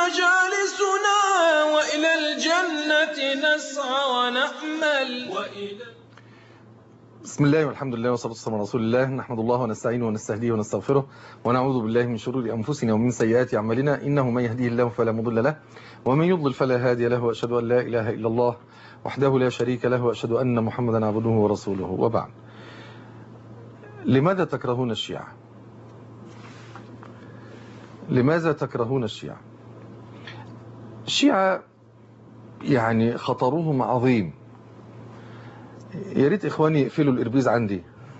مجالسنا وإلى الجنة نسعى ونأمل وإلى بسم الله والحمد لله والصلاة والسلام على رسول الله نحمد الله ونستعينه ونستهديه ونستغفره ونعوذ بالله من شرور أنفسنا ومن سيئات أعمالنا إنه من يهديه الله فلا مضل له ومن يضلل فلا هادي له وأشهد أن لا إله إلا الله وحده لا شريك له وأشهد أن محمدا عبده ورسوله وبعد لماذا تكرهون الشيعة لماذا تكرهون الشيعة الشيعة يعني خطرهم عظيم يا ريت إخواني يقفلوا الإربيز عندي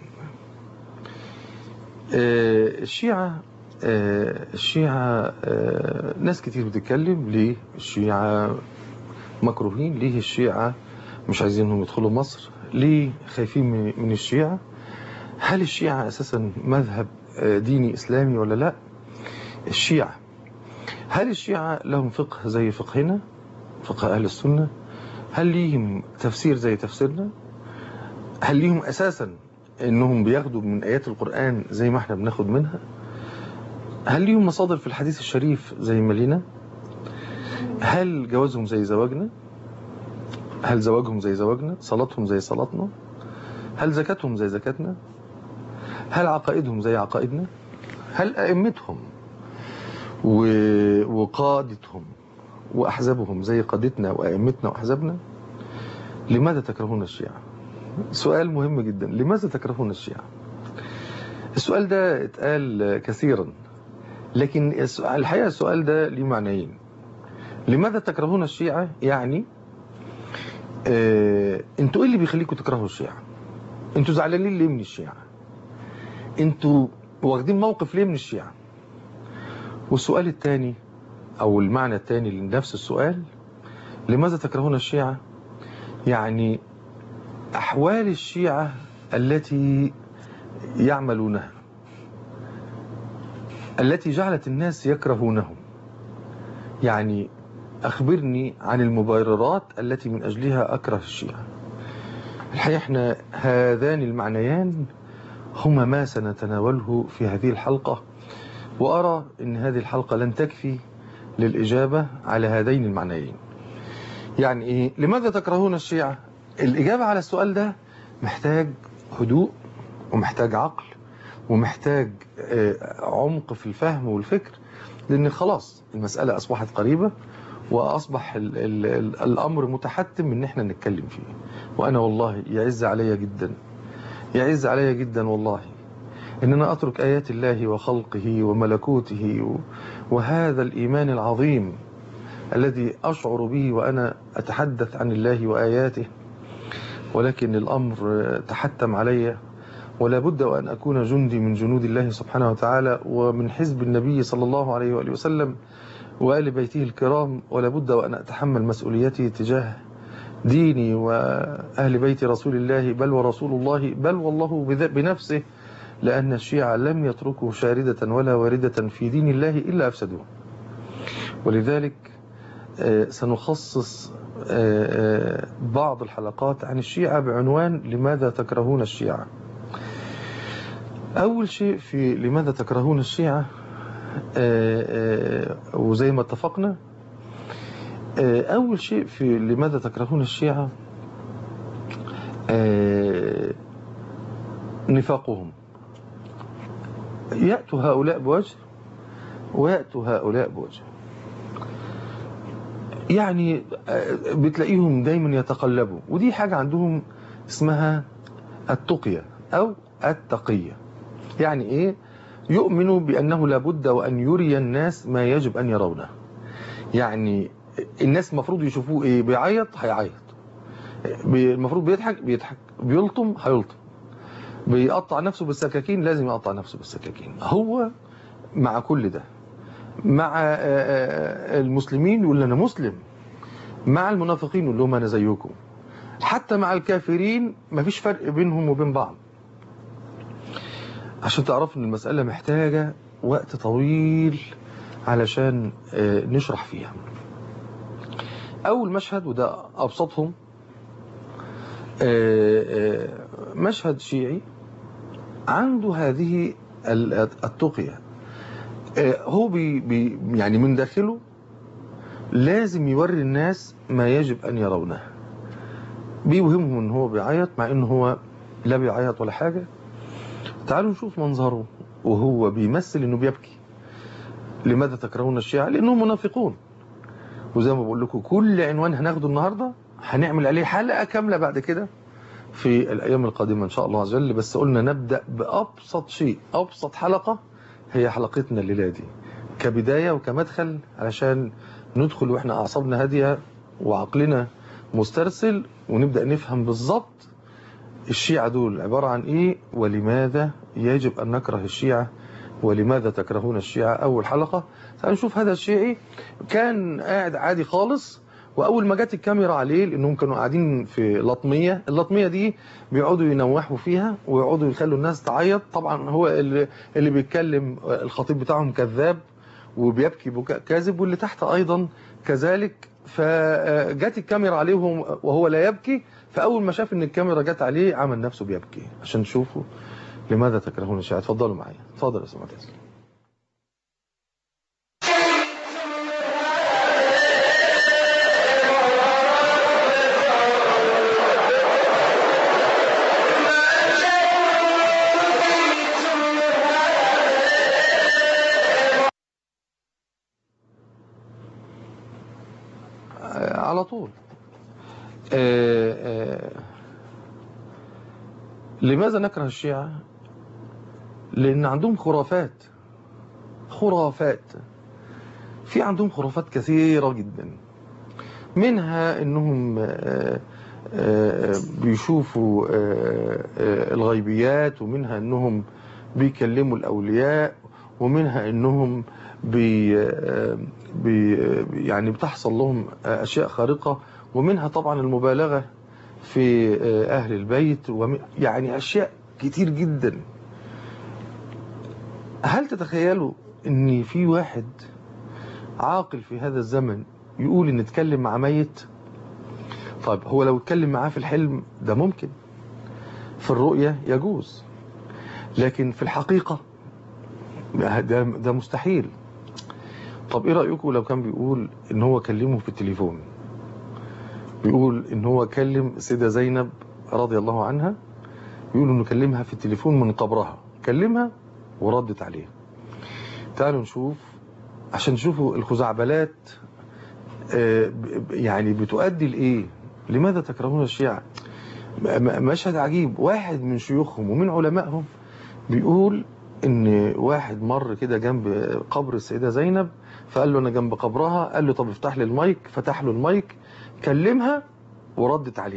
آه، الشيعة آه، الشيعة آه، ناس كتير بتتكلم ليه الشيعة مكروهين ليه الشيعة مش عايزينهم يدخلوا مصر ليه خايفين من- من الشيعة هل الشيعة أساسا مذهب آه، ديني إسلامي ولا لا الشيعة هل الشيعة لهم فقه زي فقهنا فقه أهل السنة هل ليهم تفسير زي تفسيرنا هل ليهم أساسا أنهم بياخدوا من آيات القرآن زي ما احنا بناخد منها هل ليهم مصادر في الحديث الشريف زي ما لينا هل جوازهم زي زواجنا هل زواجهم زي زواجنا صلاتهم زي صلاتنا هل زكاتهم زي زكاتنا هل عقائدهم زي عقائدنا هل أئمتهم و- وقادتهم وأحزابهم زي قادتنا وأئمتنا وأحزابنا لماذا تكرهون الشيعة سؤال مهم جدا لماذا تكرهون الشيعة السؤال ده اتقال كثيرا لكن السؤال- الحقيقة السؤال ده ليه معنيين لماذا تكرهون الشيعة يعني اه انتوا ايه اللي بيخليكم تكرهوا الشيعة انتوا زعلانين ليه من الشيعة انتوا واخدين موقف ليه من الشيعة والسؤال الثاني او المعنى الثاني لنفس السؤال لماذا تكرهون الشيعة يعني أحوال الشيعة التي يعملونها التي جعلت الناس يكرهونهم يعني أخبرني عن المبررات التي من أجلها أكره الشيعة الحقيقة احنا هذان المعنيان هما ما سنتناوله في هذه الحلقة وأرى أن هذه الحلقة لن تكفي للإجابة على هذين المعنيين يعني إيه لماذا تكرهون الشيعة الإجابة على السؤال ده محتاج هدوء ومحتاج عقل ومحتاج آه، عمق في الفهم والفكر لأن خلاص المسألة أصبحت قريبة وأصبح ال ال ال الأمر متحتم من إحنا نتكلم فيه وأنا والله يعز علي جدا يعز علي جدا والله إن أنا أترك آيات الله وخلقه وملكوته و- وهذا الإيمان العظيم الذي أشعر به وأنا أتحدث عن الله وآياته ولكن الأمر تحتم علي ولا بد وأن أكون جندي من جنود الله سبحانه وتعالى ومن حزب النبي صلى الله عليه وآله وسلم وآل بيته الكرام ولا بد وأن أتحمل مسؤوليتي تجاه ديني وأهل بيت رسول الله بل ورسول الله بل والله بذ- بنفسه لأن الشيعة لم يتركوا شاردة ولا واردة في دين الله إلا أفسدوه ولذلك آه، سنخصص آه، آه، بعض الحلقات عن الشيعة بعنوان لماذا تكرهون الشيعة أول شيء في لماذا تكرهون الشيعة آه، آه، وزي ما اتفقنا آه، أول شيء في لماذا تكرهون الشيعة آه، نفاقهم يأتوا هؤلاء بوجه ويأتوا هؤلاء بوجه يعني آه، بتلاقيهم دايما يتقلبوا ودي حاجة عندهم اسمها التقية أو التقية يعني إيه يؤمنوا بأنه لابد وأن يري الناس ما يجب أن يرونه يعني الناس المفروض يشوفوه إيه بيعيط هيعيط بي- المفروض بيضحك بيضحك بيلطم هيلطم بيقطع نفسه بالسكاكين لازم يقطع نفسه بالسكاكين هو مع كل ده مع آه، آه، المسلمين يقول انا مسلم مع المنافقين يقول لهم انا زيكم حتى مع الكافرين مفيش فرق بينهم وبين بعض عشان تعرفوا ان المسألة محتاجة وقت طويل علشان آه، نشرح فيها اول مشهد وده ابسطهم آه، آه، مشهد شيعي عنده هذه ال- التقية آه، هو بي بي يعني من داخله لازم يوري الناس ما يجب أن يرونه بيوهمهم ان هو بيعيط مع ان هو لا بيعيط ولا حاجة تعالوا نشوف منظره وهو بيمثل انه بيبكي لماذا تكرهون الشيعة لانهم منافقون وزي ما بقول لكم كل عنوان هناخده النهاردة هنعمل عليه حلقة كاملة بعد كده في الأيام القادمة إن شاء الله عز وجل بس قلنا نبدأ بأبسط شيء أبسط حلقة هي حلقتنا الليلة دي كبداية وكمدخل علشان ندخل وإحنا أعصابنا هادية وعقلنا مسترسل ونبدأ نفهم بالظبط الشيعة دول عبارة عن إيه ولماذا يجب أن نكره الشيعة ولماذا تكرهون الشيعة أول حلقة هنشوف هذا الشيعي كان قاعد عادي خالص واول ما جت الكاميرا عليه لانهم كانوا قاعدين في لطميه اللطميه دي بيقعدوا ينوحوا فيها ويقعدوا يخلوا الناس تعيط طبعا هو اللي, اللي بيتكلم الخطيب بتاعهم كذاب وبيبكي بكاء كاذب واللي تحت ايضا كذلك فجت الكاميرا عليه وهو لا يبكي فاول ما شاف ان الكاميرا جت عليه عمل نفسه بيبكي عشان تشوفوا لماذا تكرهون الشيعة اتفضلوا معايا اتفضل يا سماعه على طول آآ آآ لماذا نكره الشيعة لأن عندهم خرافات خرافات في عندهم خرافات كثيرة جدا منها أنهم آآ بيشوفوا الغيبيات ومنها أنهم بيكلموا الأولياء ومنها أنهم بي بي يعني بتحصل لهم أشياء خارقة ومنها طبعا المبالغة في أهل البيت يعني أشياء كتير جدا هل تتخيلوا ان في واحد عاقل في هذا الزمن يقول ان اتكلم مع ميت طيب هو لو اتكلم معاه في الحلم ده ممكن في الرؤية يجوز لكن في الحقيقة ده, ده مستحيل طب ايه رأيكم لو كان بيقول ان هو كلمه في التليفون بيقول ان هو كلم السيدة زينب رضي الله عنها بيقول انه كلمها في التليفون من قبرها كلمها وردت عليه تعالوا نشوف عشان تشوفوا الخزعبلات يعني بتؤدي لايه لماذا تكرهون الشيعة مشهد عجيب واحد من شيوخهم ومن علمائهم بيقول ان واحد مر كده جنب قبر السيدة زينب فقال له انا جنب قبرها قال له طب افتح لي المايك فتح له المايك كلمها وردت عليه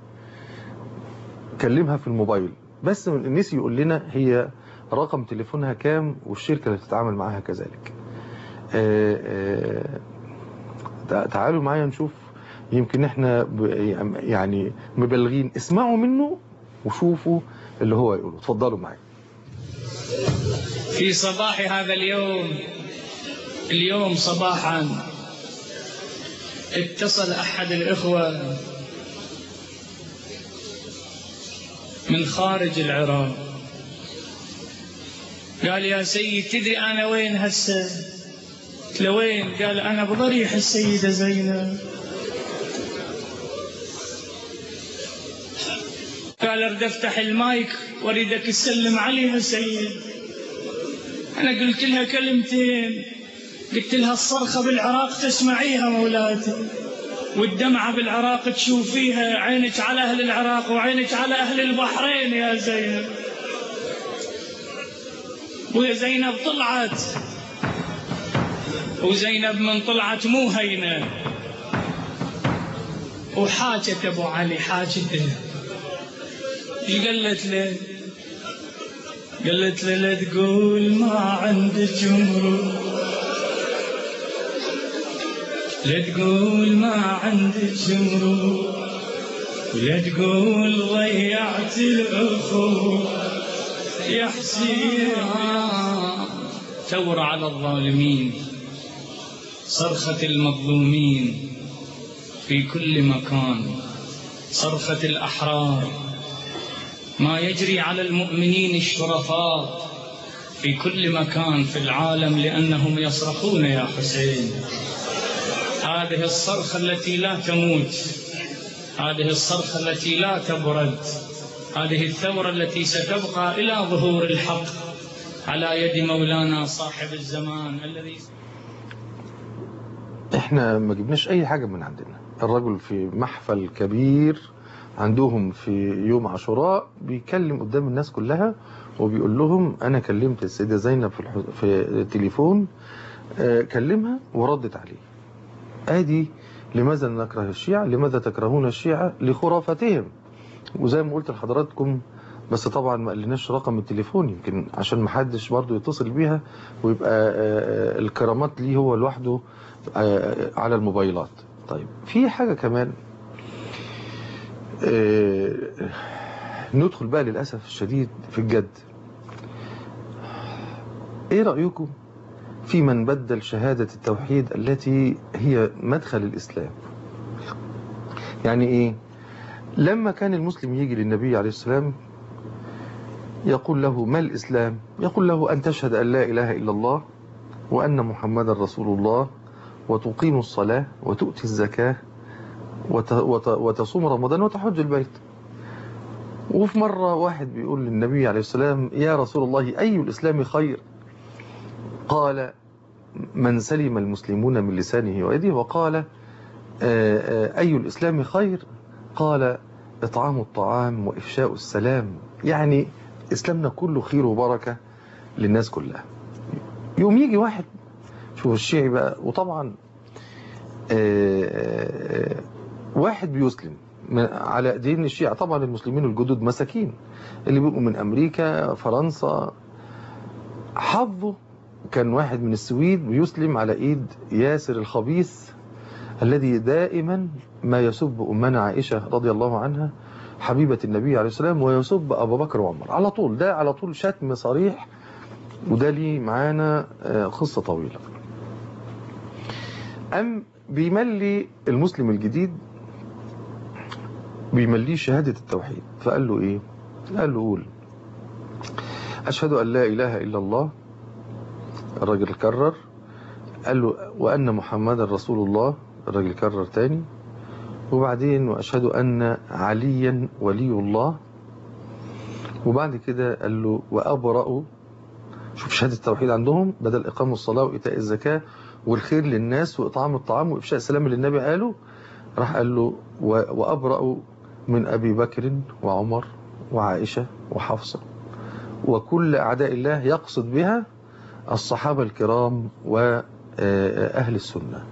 كلمها في الموبايل بس نسي يقول لنا هي رقم تليفونها كام والشركة اللي بتتعامل معاها كذلك آآ آآ تعالوا معايا نشوف يمكن احنا يعني مبالغين اسمعوا منه وشوفوا اللي هو يقوله اتفضلوا معايا في صباح هذا اليوم اليوم صباحا اتصل احد الاخوه من خارج العراق قال يا سيد تدري انا وين هسه قلت له وين قال انا بضريح السيده زينب قال ارد افتح المايك واريدك تسلم عليها سيد انا قلت لها كلمتين قلت لها الصرخه بالعراق تسمعيها مولاتي والدمعه بالعراق تشوفيها عينك على اهل العراق وعينك على اهل البحرين يا زينب وزينب طلعت وزينب من طلعت مو هينه وحاجت ابو علي حاجته ايش قالت له؟ قالت له لا تقول ما عندك مرور لا تقول ما عندك مرور ولا تقول ضيعت الاخوه يا حسين ثورة على الظالمين صرخة المظلومين في كل مكان صرخة الأحرار ما يجري على المؤمنين الشرفاء في كل مكان في العالم لأنهم يصرخون يا حسين هذه الصرخة التي لا تموت هذه الصرخة التي لا تبرد هذه الثورة التي ستبقى إلى ظهور الحق على يد مولانا صاحب الزمان الذي احنا ما جبناش اي حاجة من عندنا الرجل في محفل كبير عندهم في يوم عاشوراء بيكلم قدام الناس كلها وبيقول لهم انا كلمت السيدة زينب في, الح... في التليفون آه، كلمها وردت عليه ادي لماذا نكره الشيعة لماذا تكرهون الشيعة لخرافتهم وزي ما قلت لحضراتكم بس طبعا ما قلناش رقم التليفون يمكن عشان ما حدش برضه يتصل بيها ويبقى آه، الكرامات ليه هو لوحده آه، على الموبايلات طيب في حاجة كمان آه، ندخل بقى للأسف الشديد في الجد ايه رأيكم في من بدل شهادة التوحيد التي هي مدخل الإسلام يعني ايه لما كان المسلم يجي للنبي عليه السلام يقول له ما الإسلام يقول له أن تشهد أن لا إله إلا الله وأن محمد رسول الله وتقيم الصلاة وتؤتي الزكاة وت- وت- وتصوم رمضان وتحج البيت وفي مرة واحد بيقول للنبي عليه السلام يا رسول الله أي الإسلام خير قال من سلم المسلمون من لسانه ويده وقال آه، آه، أي الإسلام خير قال إطعام الطعام وإفشاء السلام يعني إسلامنا كله خير وبركة للناس كلها يوم يجي واحد شوف الشيعي بقى وطبعا آه، آه، واحد بيسلم من- على دين الشيعة طبعا المسلمين الجدد مساكين اللي بيبقوا من أمريكا فرنسا حظه كان واحد من السويد بيسلم على ايد ياسر الخبيث الذي دائما ما يسب امنا عائشه رضي الله عنها حبيبه النبي عليه السلام ويسب ابو بكر وعمر على طول ده على طول شتم صريح وده ليه معانا آه، قصه طويله ام بيملي المسلم الجديد بيمليه شهاده التوحيد فقال له ايه قال له قول اشهد ان لا اله الا الله الراجل كرر قال له وأن محمد رسول الله الراجل كرر تاني وبعدين وأشهد أن عليا ولي الله وبعد كده قال له وأبرأ شوف شهادة التوحيد عندهم بدل إقام الصلاة وإيتاء الزكاة والخير للناس وإطعام الطعام وإفشاء السلام اللي النبي قاله راح قال له و- وأبرأ من أبي بكر وعمر وعائشة وحفصة وكل أعداء الله يقصد بها الصحابة الكرام وأهل السنة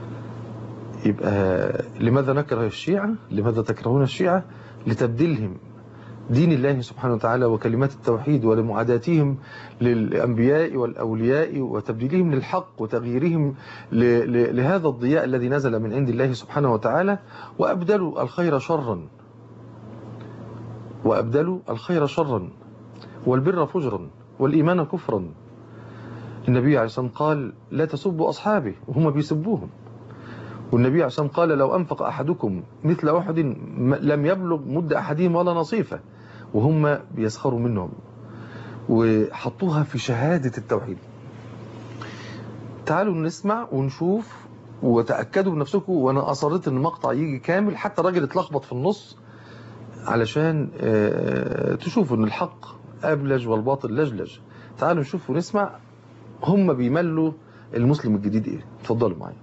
يبقى لماذا نكره الشيعة لماذا تكرهون الشيعة لتبديلهم دين الله سبحانه وتعالى وكلمات التوحيد ولمعاداتهم للأنبياء والأولياء وتبديلهم للحق وتغييرهم ل- ل- لهذا الضياء الذي نزل من عند الله سبحانه وتعالى وأبدلوا الخير شرا وأبدلوا الخير شرا والبر فجرا والإيمان كفرا النبي عليه الصلاة والسلام قال لا تسبوا أصحابي وهم بيسبوهم والنبي عليه الصلاة والسلام قال لو أنفق أحدكم مثل أحد م- لم يبلغ مد أحدهم ولا نصيفة وهم بيسخروا منهم وحطوها في شهادة التوحيد تعالوا نسمع ونشوف وتأكدوا بنفسكم وأنا أصريت إن المقطع يجي كامل حتى الراجل اتلخبط في النص علشان آه، تشوفوا إن الحق أبلج والباطل لجلج تعالوا نشوف ونسمع هم بيملوا المسلم الجديد ايه اتفضلوا معايا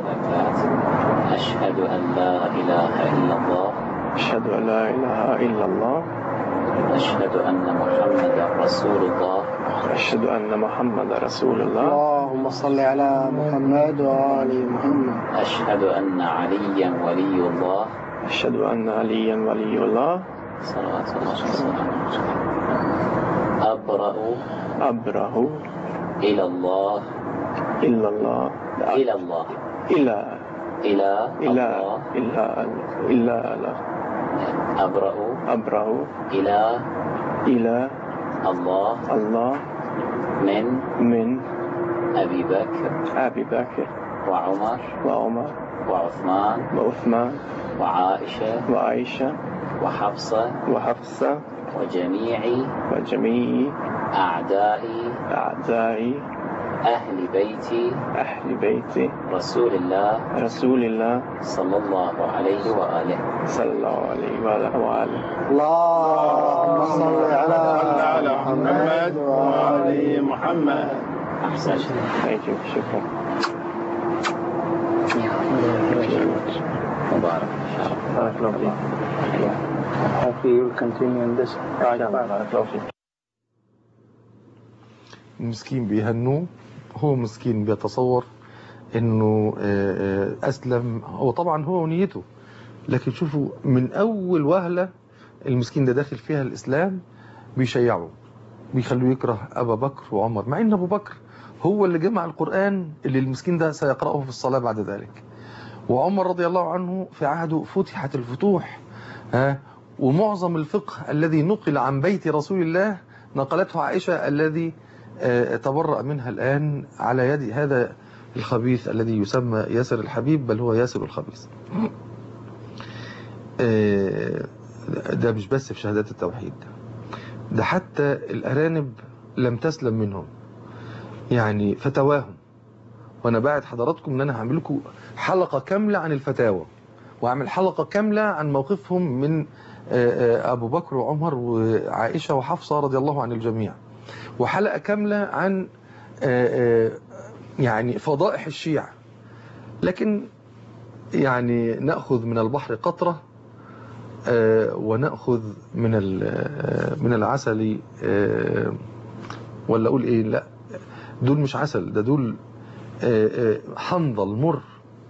أشهد أن لا إله إلا الله أشهد أن لا إله إلا الله أشهد أن محمدا رسول الله أشهد أن محمد رسول الله اللهم صل على محمد وآل محمد أشهد أن عليا ولي الله أشهد أن عليا ولي الله صلوات الله وسلامه عليه. أبرأ أبره إلى الله إلا الله إلى الله إلى إلى إلى الله إلا إلا الله أبرأ أبره إلى إلى الله الله من من أبي بكر أبي بكر وعمر وعمر وعثمان وعثمان وعائشة وعائشة وحفصة وحفصة وجميع وجميع أعداء أعداء أهل بيت أهل بيت رسول الله رسول الله صلى الله عليه وآله صلى الله عليه وآله وآله اللهم صل على محمد وآل محمد أحسن Thank you. شكرا مبارك إن شاء الله بارك الله فيك Hopefully you'll continue in this. بارك الله فيك المسكين بيهنوه هو مسكين بيتصور انه آه، آه، اسلم هو طبعا هو ونيته لكن شوفوا من اول وهله المسكين ده داخل فيها الاسلام بيشيعه بيخلوه يكره ابا بكر وعمر مع ان ابو بكر هو اللي جمع القران اللي المسكين ده سيقراه في الصلاه بعد ذلك وعمر رضي الله عنه في عهده فتحت الفتوح ها ومعظم الفقه الذي نقل عن بيت رسول الله نقلته عائشه الذي آه، تبرأ منها الآن على يد هذا الخبيث الذي يسمى ياسر الحبيب بل هو ياسر الخبيث آه، ده مش بس في شهادات التوحيد ده حتى الأرانب لم تسلم منهم يعني فتواهم وانا باعت حضراتكم ان انا هعمل لكم حلقه كامله عن الفتاوى واعمل حلقه كامله عن موقفهم من آه، آه، ابو بكر وعمر وعائشه وحفصه رضي الله عن الجميع وحلقه كامله عن آه، آه، يعني فضائح الشيعة لكن يعني ناخذ من البحر قطره آه، وناخذ من ال- آه، من العسل آه، ولا اقول ايه لا دول مش عسل ده دول آه، آه، حنظل مر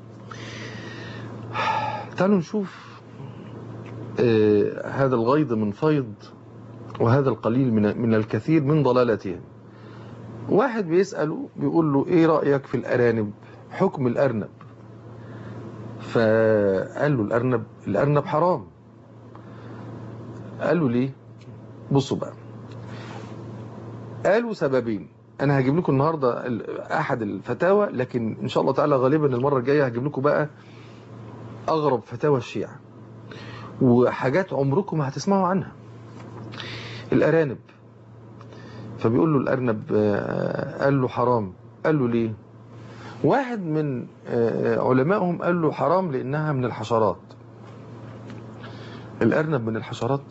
تعالوا نشوف آه، هذا الغيض من فيض وهذا القليل من من الكثير من ضلالتهم واحد بيسأله بيقول له ايه رأيك في الأرانب حكم الأرنب فقال له الأرنب الأرنب حرام قال له ليه بصوا بقى قالوا سببين انا هجيب لكم النهارده ال- احد الفتاوى لكن ان شاء الله تعالى غالبا المره الجايه هجيب لكم بقى اغرب فتاوى الشيعة وحاجات عمركم ما هتسمعوا عنها الارانب فبيقول له الارنب آه، قال له حرام قال له ليه واحد من آه، علمائهم قال له حرام لانها من الحشرات الارنب من الحشرات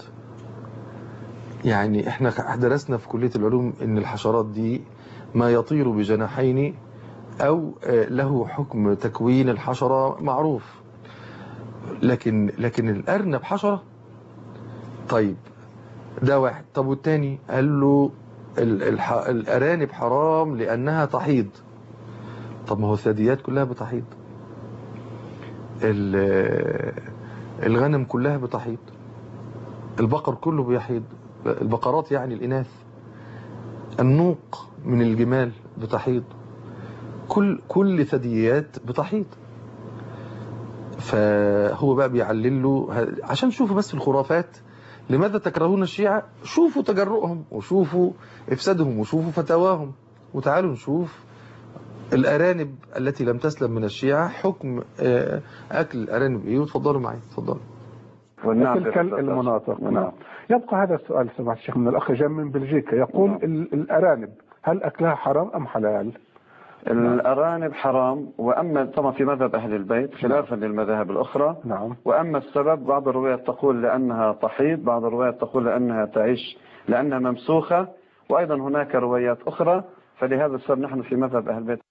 يعني احنا درسنا في كلية العلوم ان الحشرات دي ما يطير بجناحين او آه، له حكم تكوين الحشرة معروف لكن لكن الارنب حشرة طيب ده واحد طب والتاني قال له ال- الح- الارانب حرام لانها تحيض طب ما هو الثدييات كلها بتحيض ال- الغنم كلها بتحيض البقر كله بيحيض البقرات يعني الإناث النوق من الجمال بتحيض كل كل ثدييات بتحيض فهو بقى بيعلل له ه- عشان شوفوا بس الخرافات لماذا تكرهون الشيعة شوفوا تجرؤهم وشوفوا افسادهم وشوفوا فتاواهم وتعالوا نشوف الأرانب التي لم تسلم من الشيعة حكم آه، أكل الأرانب إيه وتفضلوا معي تفضلوا تلك المناطق نعم يبقى هذا السؤال سماحة الشيخ من الأخ جام من بلجيكا يقول ال- الأرانب هل أكلها حرام أم حلال؟ الأرانب حرام وأما طبعا في مذهب أهل البيت خلافا للمذاهب الأخرى نعم وأما السبب بعض الروايات تقول لأنها تحيض بعض الروايات تقول لأنها تعيش لأنها ممسوخة وأيضا هناك روايات أخرى فلهذا السبب نحن في مذهب أهل البيت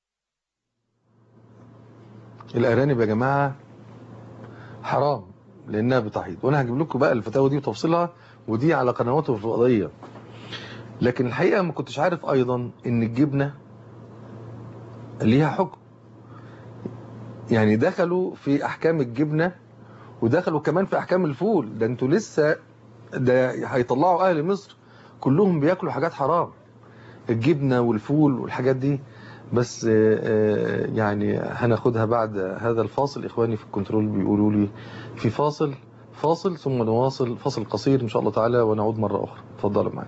الأرانب يا جماعة حرام لأنها بتحيض وأنا هجيب لكم بقى الفتاوى دي وتفصيلها ودي على قنواته الفضائية لكن الحقيقة ما كنتش عارف أيضا إن الجبنة ليها حكم يعني دخلوا في أحكام الجبنة ودخلوا كمان في أحكام الفول ده انتوا لسه ده هيطلعوا أهل مصر كلهم بياكلوا حاجات حرام الجبنة والفول والحاجات دي بس آه، آه، يعني هناخدها بعد هذا الفاصل إخواني في الكنترول بيقولوا لي في فاصل فاصل ثم نواصل فاصل قصير إن شاء الله تعالى ونعود مرة أخرى تفضلوا معي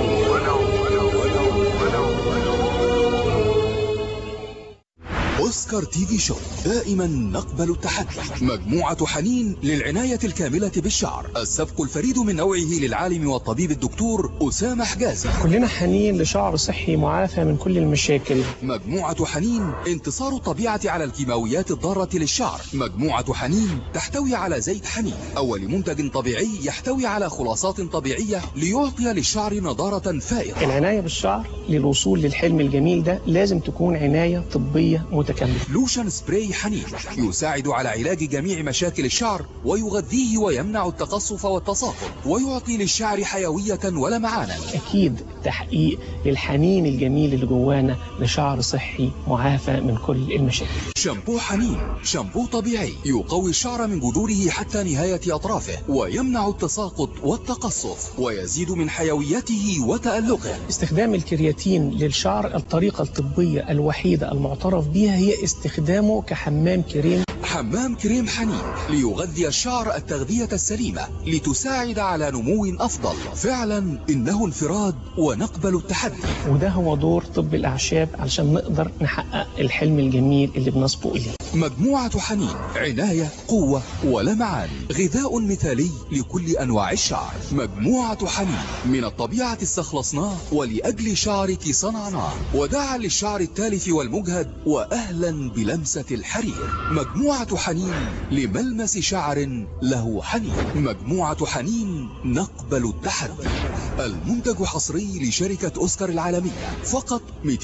أوسكار أوسكار تي في شو دائما نقبل التحدي مجموعة حنين للعناية الكاملة بالشعر السبق الفريد من نوعه للعالم والطبيب الدكتور أسامة حجازي كلنا حنين لشعر صحي معافى من كل المشاكل مجموعة حنين انتصار الطبيعة على الكيماويات الضارة للشعر مجموعة حنين تحتوي على زيت حنين أول منتج طبيعي يحتوي على خلاصات طبيعية ليعطي للشعر نضارة فائقة العناية بالشعر للوصول للحلم الجميل ده لازم تكون عناية طبية متكاملة لوشن سبراي حنين يساعد على علاج جميع مشاكل الشعر ويغذيه ويمنع التقصف والتساقط ويعطي للشعر حيوية ولمعانا أكيد تحقيق للحنين الجميل اللي جوانا لشعر صحي معافى من كل المشاكل شامبو حنين شامبو طبيعي يقوي الشعر من جذوره حتى نهاية أطرافه ويمنع التساقط والتقصف ويزيد من حيويته وتألقه استخدام الكرياتين للشعر الطريقة الطبية الوحيدة المعترف بها هي استخدامه كحمام كريم حمام كريم حنين ليغذي الشعر التغذية السليمة لتساعد على نمو أفضل فعلا إنه انفراد ونقبل التحدي وده هو دور طب الأعشاب علشان نقدر نحقق الحلم الجميل اللي بنسبق إليه مجموعة حنين عناية قوة ولمعان غذاء مثالي لكل أنواع الشعر مجموعة حنين من الطبيعة استخلصناه ولأجل شعرك صنعناه وداعا للشعر التالف والمجهد وأهلا بلمسة الحرير مجموعة حنين لملمس شعر له حنين مجموعة حنين نقبل التحدي المنتج حصري لشركة أوسكار العالمية فقط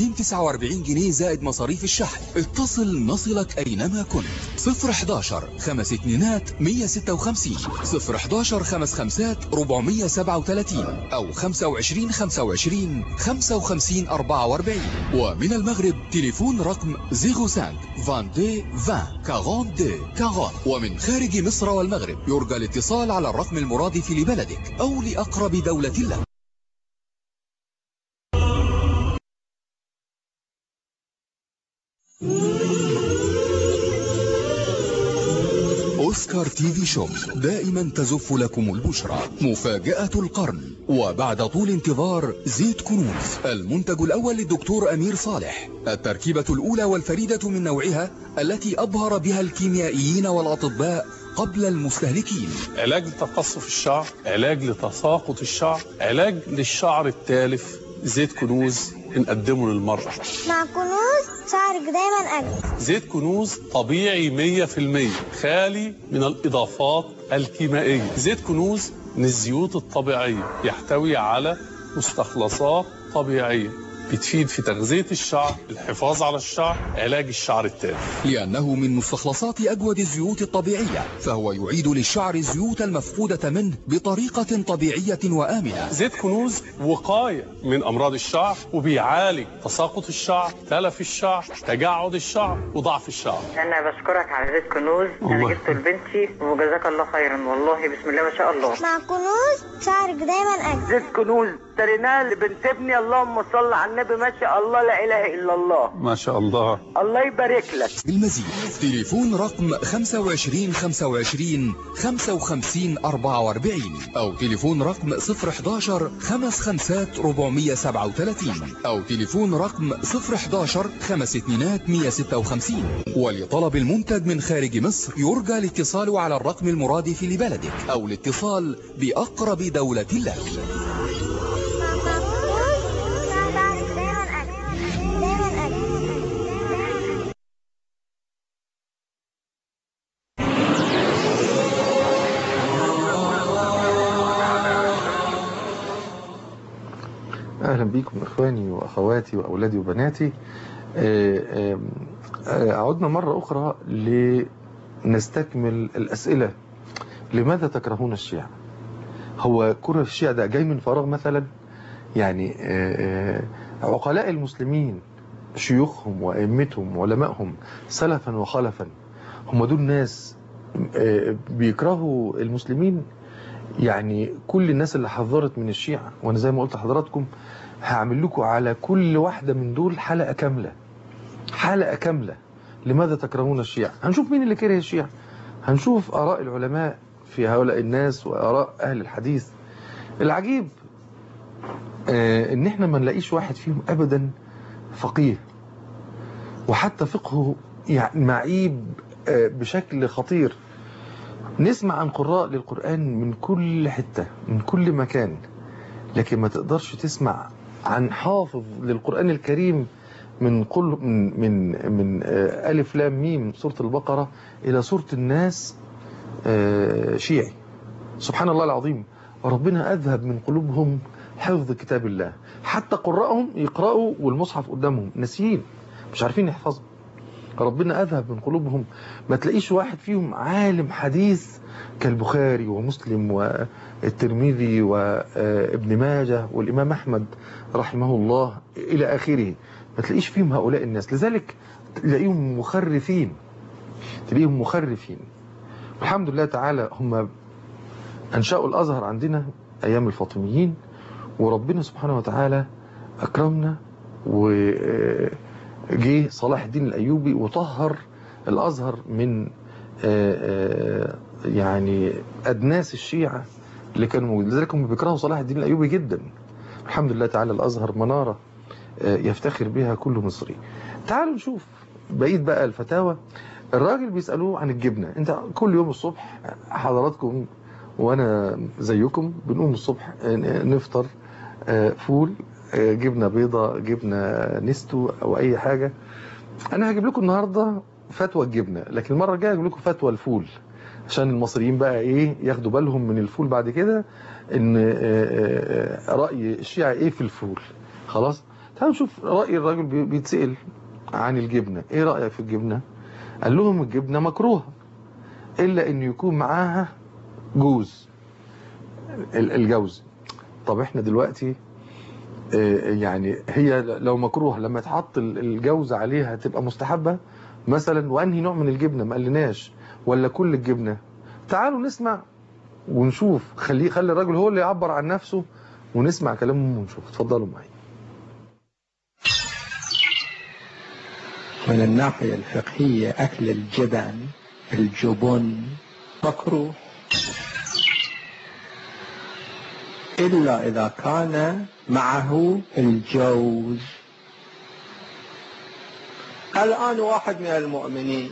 249 جنيه زائد مصاريف الشحن اتصل نصلك أينما كنت 011 خمس اتنينات 156 011 خمس خمسات 437 أو 25 25 55 44 ومن المغرب تليفون رقم 05 22 20 42 40 ومن خارج مصر والمغرب يرجى الاتصال على الرقم المرادف لبلدك أو لأقرب دولة لك أوسكار تي في شو دائما تزف لكم البشرى مفاجأة القرن وبعد طول انتظار زيت كنوز المنتج الأول للدكتور أمير صالح التركيبة الأولى والفريدة من نوعها التي أبهر بها الكيميائيين والأطباء قبل المستهلكين علاج لتقصف الشعر علاج لتساقط الشعر علاج للشعر التالف زيت كنوز بنقدمه للمرأة مع كنوز شعرك دايما أجمل زيت كنوز طبيعي 100% خالي من الإضافات الكيميائية زيت كنوز من الزيوت الطبيعية يحتوي على مستخلصات طبيعية بتفيد في تغذية الشعر الحفاظ على الشعر علاج الشعر التالف لأنه من مستخلصات أجود الزيوت الطبيعية فهو يعيد للشعر الزيوت المفقودة منه بطريقة طبيعية وآمنة زيت كنوز وقاية من أمراض الشعر وبيعالج تساقط الشعر تلف الشعر تجعد الشعر وضعف الشعر انا بشكرك على زيت كنوز انا الله. جبته لبنتي وجزاك الله خيرا والله بسم الله ما شاء الله مع كنوز شعرك دايما أجمل زيت كنوز اشتريناه لبنت ابني اللهم صل على النبي ما شاء الله لا اله الا الله ما شاء الله الله يبارك لك بالمزيد تليفون رقم 25 25 55 44 أو تليفون رقم 011 خمس خمسات 437 أو تليفون رقم 011 خمس اتنينات 156 ولطلب المنتج من خارج مصر يرجى الاتصال على الرقم المرادف لبلدك أو الاتصال بأقرب دولة لك مع كنوز شعرك دايما أجمل دايما أجمل أهلا بكم إخواني وأخواتي وأولادي وبناتي آه، آه، آه، عدنا مرة أخرى لنستكمل الأسئلة لماذا تكرهون الشيعة هو كره الشيعة ده جاي من فراغ مثلا يعني آه، آه، عقلاء المسلمين شيوخهم وأئمتهم وعلمائهم سلفا وخلفا هم دول ناس آه، بيكرهوا المسلمين يعني كل الناس اللي حذرت من الشيعة وانا زي ما قلت لحضراتكم هعمل لكم على كل واحدة من دول حلقة كاملة حلقة كاملة لماذا تكرهون الشيعة هنشوف مين اللي كره الشيعة هنشوف آراء العلماء في هؤلاء الناس وآراء أهل الحديث العجيب آه ان احنا ما نلاقيش واحد فيهم ابدا فقيه وحتى فقهه يعني معيب آه، بشكل خطير نسمع عن قراء للقرآن من كل حتة من كل مكان لكن ما تقدرش تسمع عن حافظ للقرآن الكريم من كل من من من آه، ألف لام ميم سورة البقرة إلى سورة الناس آه، شيعي سبحان الله العظيم ربنا أذهب من قلوبهم حفظ كتاب الله حتى قراءهم يقرأوا والمصحف قدامهم ناسيين مش عارفين يحفظوا ربنا أذهب من قلوبهم ما تلاقيش واحد فيهم عالم حديث كالبخاري ومسلم والترمذي وابن ماجه والإمام أحمد رحمه الله إلى آخره ما تلاقيش فيهم هؤلاء الناس لذلك تلاقيهم مخرفين تلاقيهم مخرفين الحمد لله تعالى هم أنشأوا الأزهر عندنا أيام الفاطميين وربنا سبحانه وتعالى أكرمنا وجه صلاح الدين الأيوبي وطهر الأزهر من آه، آه، يعني أدناس الشيعة اللي كانوا موجودين لذلك هم بيكرهوا صلاح الدين الأيوبي جدا الحمد لله تعالى الأزهر منارة آه، يفتخر بها كل مصري تعالوا نشوف بقيت بقى الفتاوى الراجل بيسألوه عن الجبنة انت كل يوم الصبح حضراتكم وانا زيكم بنقوم الصبح نفطر آه، فول آه، جبنة بيضة جبنة نستو او اي حاجة انا هجيب لكم النهاردة فتوى الجبنة لكن المرة الجاية هجيب لكم فتوى الفول عشان المصريين بقى ايه ياخدوا بالهم من الفول بعد كده ان آه، آه، آه، رأي الشيعة ايه في الفول خلاص تعالوا نشوف رأي الراجل بي- بيتسأل عن الجبنة ايه رأيك في الجبنة قال لهم الجبنة مكروهة الا ان يكون معاها جوز ال- الجوز طب احنا دلوقتي آه، يعني هي لو مكروه لما يتحط ال- الجوز عليها تبقى مستحبة مثلا وانهي نوع من الجبنة ما قالناش ولا كل الجبنة تعالوا نسمع ونشوف خليه خلي الراجل هو اللي يعبر عن نفسه ونسمع كلامهم ونشوف اتفضلوا معي من الناحية الفقهية أكل الجبن الجبن مكروه إلا إذا كان معه الجوز الآن واحد من المؤمنين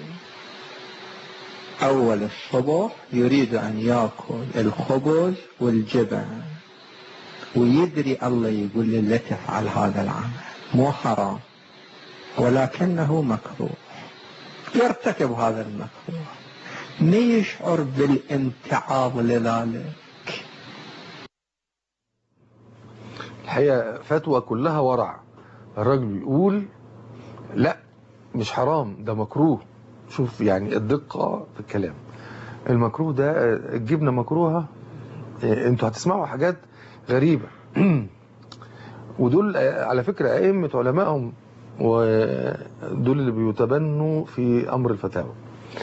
أول الصبح يريد أن يأكل الخبز والجبن ويدري الله يقول له لا تفعل هذا العمل مو حرام ولكنه مكروه يرتكب هذا المكروه ما يشعر بالامتعاض لذلك الحقيقة فتوى كلها ورع الراجل يقول لا مش حرام ده مكروه شوف يعني الدقة في الكلام المكروه ده آه، الجبنة مكروهة آه، انتوا هتسمعوا حاجات غريبة ودول آه، على فكرة أئمة علمائهم ودول اللي بيتبنوا في أمر الفتاوى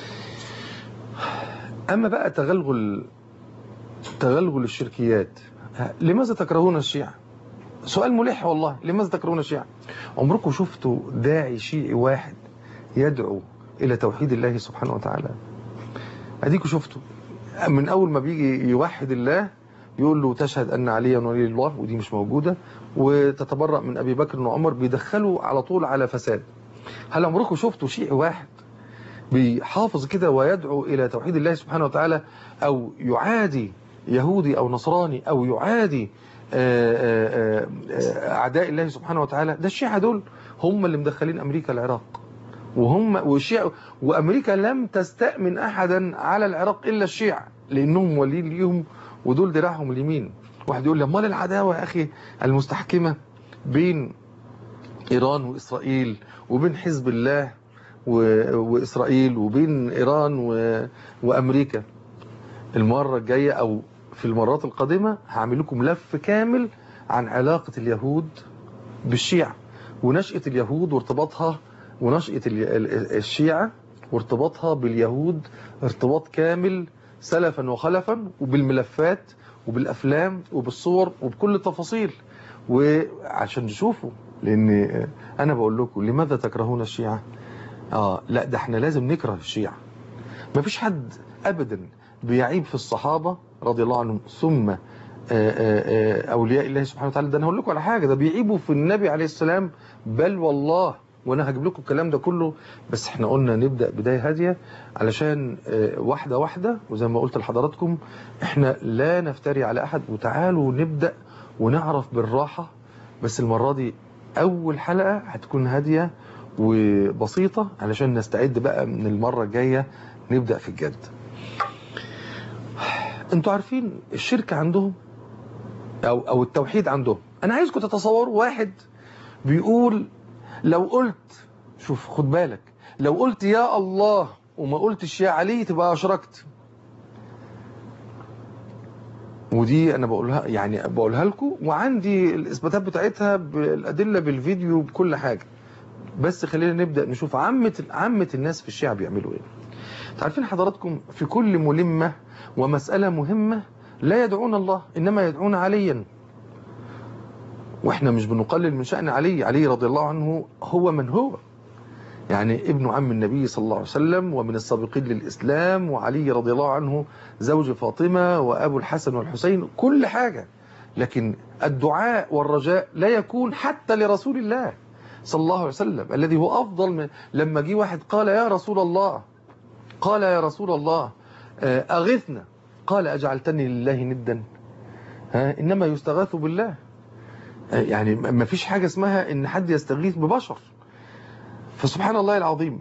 أما بقى تغلغل تغلغل الشركيات لماذا تكرهون الشيعة سؤال ملح والله لماذا تكرهون الشيعة عمركم شفتوا داعي شيعي واحد يدعو إلى توحيد الله سبحانه وتعالى أديكوا شفتوا من أول ما بيجي يوحد الله يقول له تشهد أن عليا ولي الله ودي مش موجودة وتتبرأ من أبي بكر وعمر بيدخلوا على طول على فساد هل عمركم شفتوا شيعي واحد بيحافظ كده ويدعو إلى توحيد الله سبحانه وتعالى أو يعادي يهودي أو نصراني أو يعادي آه، آه، آه، أعداء الله سبحانه وتعالى ده الشيعة دول هم اللي مدخلين أمريكا العراق وهم والشيعة وأمريكا لم تستأمن أحدا على العراق إلا الشيعة لأنهم ولين ليهم ودول دراعهم اليمين واحد يقول لي امال العداوة يا أخي المستحكمة بين إيران وإسرائيل وبين حزب الله و- وإسرائيل وبين إيران و... وأمريكا المرة الجاية أو في المرات القادمة هعمل لكم لف كامل عن علاقة اليهود بالشيعة ونشأة اليهود وارتباطها ونشأة ال- ال- الشيعة وارتباطها باليهود ارتباط كامل سلفا وخلفا وبالملفات وبالأفلام وبالصور وبكل التفاصيل وعشان تشوفوا لأن أنا بقول لكم لماذا تكرهون الشيعة آه لا ده احنا لازم نكره الشيعة مفيش حد أبدا بيعيب في الصحابة رضي الله عنهم ثم آه، آه، آه، أولياء الله سبحانه وتعالى ده أنا هقول لكم على حاجة ده بيعيبوا في النبي عليه السلام بل والله وانا هجيب لكم الكلام ده كله بس احنا قلنا نبدا بدايه هاديه علشان آه، واحده واحده وزي ما قلت لحضراتكم احنا لا نفتري على احد وتعالوا نبدا ونعرف بالراحه بس المره دي اول حلقه هتكون هاديه وبسيطه علشان نستعد بقى من المره الجايه نبدا في الجد انتوا عارفين الشركه عندهم او او التوحيد عندهم انا عايزكم تتصوروا واحد بيقول لو قلت شوف خد بالك لو قلت يا الله وما قلتش يا علي تبقى اشركت ودي انا بقولها يعني بقولها لكم وعندي الاثباتات بتاعتها بالادله بالفيديو بكل حاجه بس خلينا نبدا نشوف عامه عامه الناس في الشيعه بيعملوا ايه عارفين حضراتكم في كل ملمه ومساله مهمه لا يدعون الله انما يدعون عليا واحنا مش بنقلل من شأن علي علي رضي الله عنه هو من هو يعني ابن عم النبي صلى الله عليه وسلم ومن السابقين للإسلام وعلي رضي الله عنه زوج فاطمة وأبو الحسن والحسين كل حاجة لكن الدعاء والرجاء لا يكون حتى لرسول الله صلى الله عليه وسلم الذي هو أفضل من لما جه واحد قال يا رسول الله قال يا رسول الله آه، أغثنا قال أجعلتني لله ندا ها إنما يستغاث بالله يعني ما فيش حاجة اسمها ان حد يستغيث ببشر فسبحان الله العظيم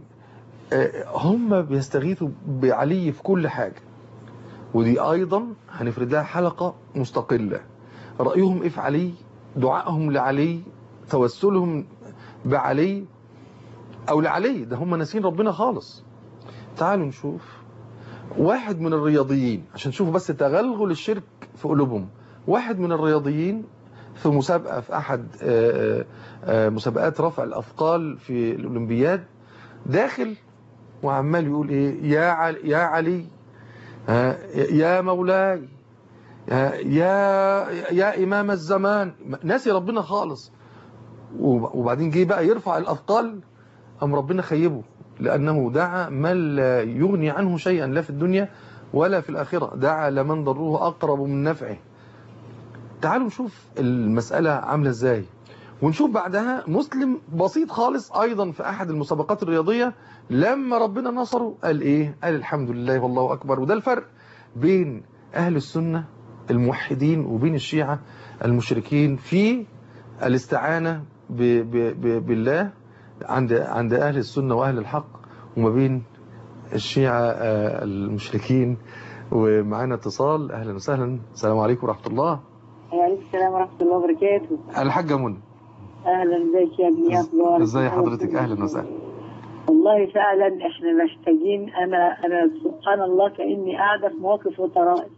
هم بيستغيثوا بعلي في كل حاجة ودي ايضا هنفرد لها حلقة مستقلة رأيهم ايه في علي دعائهم لعلي توسلهم بعلي او لعلي ده هم ناسين ربنا خالص تعالوا نشوف واحد من الرياضيين عشان تشوفوا بس تغلغل الشرك في قلوبهم واحد من الرياضيين في مسابقة في أحد آه، آه، مسابقات رفع الأثقال في الأولمبياد داخل وعمال يقول إيه يا علي يا علي آه، يا مولاي آه، يا يا إمام الزمان ناسي ربنا خالص وبعدين جه بقى يرفع الأثقال أم ربنا خيبه لأنه دعا من لا يغني عنه شيئا لا في الدنيا ولا في الآخرة دعا لمن ضره أقرب من نفعه تعالوا نشوف المسألة عاملة ازاي ونشوف بعدها مسلم بسيط خالص ايضا في احد المسابقات الرياضية لما ربنا نصره قال ايه قال الحمد لله والله اكبر وده الفرق بين اهل السنة الموحدين وبين الشيعة المشركين في الاستعانة ب ب ب بالله عند عند اهل السنة واهل الحق وما بين الشيعة آه، المشركين ومعانا اتصال اهلا وسهلا السلام عليكم ورحمة الله وعليكم السلام ورحمة الله وبركاته الحاجة منى أهلا ازيك يا ابني أخبارك ازي حضرتك اهلا وسهلا والله فعلا احنا محتاجين أنا أنا سبحان الله كأني قاعدة في مواقف وطرائف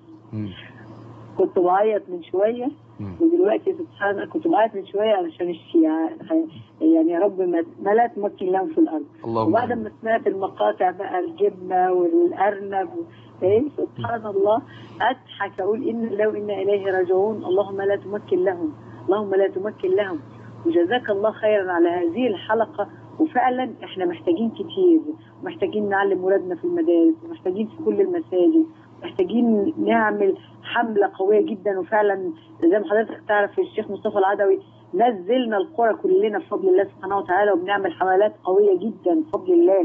كنت بعيط من شوية ودلوقتي سبحان الله كنت بعيط من شوية علشان الشيعة يعني يا رب ما ما لا تمكن لهم في الأرض اللهم وبعد ما سمعت المقاطع بقى الجبنة والأرنب ايه سبحان الله أضحك أقول إن لو إنا إليه راجعون اللهم لا تمكن لهم اللهم لا تمكن لهم وجزاك الله خيرا على هذه الحلقة وفعلا احنا محتاجين كتير محتاجين نعلم ولادنا في المدارس ومحتاجين في كل المساجد محتاجين نعمل حملة قوية جدا وفعلا زي ما حضرتك تعرف الشيخ مصطفى العدوي نزلنا القرى كلنا بفضل الله سبحانه وتعالى وبنعمل حملات قوية جدا بفضل الله